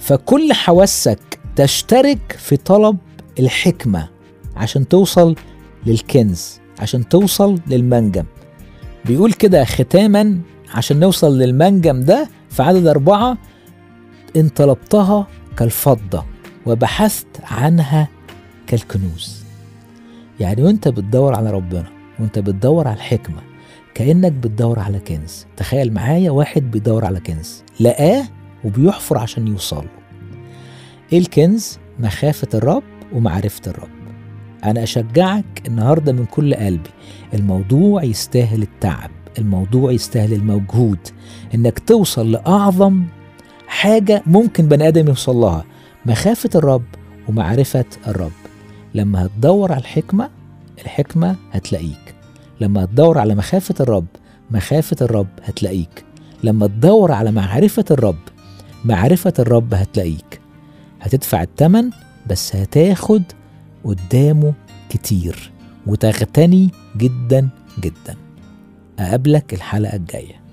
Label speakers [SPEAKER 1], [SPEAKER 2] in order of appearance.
[SPEAKER 1] فكل حواسك تشترك في طلب الحكمة عشان توصل للكنز عشان توصل للمنجم بيقول كده ختاما عشان نوصل للمنجم ده في عدد أربعة إن طلبتها كالفضة وبحثت عنها كالكنوز يعني وانت بتدور على ربنا وانت بتدور على الحكمة كأنك بتدور على كنز تخيل معايا واحد بيدور على كنز لقاه وبيحفر عشان يوصل له ايه الكنز مخافة الرب ومعرفة الرب أنا أشجعك النهاردة من كل قلبي الموضوع يستاهل التعب الموضوع يستاهل المجهود إنك توصل لأعظم حاجة ممكن بني آدم يوصل لها مخافة الرب ومعرفة الرب لما هتدور على الحكمة الحكمة هتلاقيك لما هتدور على مخافة الرب مخافة الرب هتلاقيك لما تدور على معرفة الرب معرفة الرب هتلاقيك هتدفع التمن بس هتاخد قدامه كتير وتغتني جدا جدا أقابلك الحلقة الجايه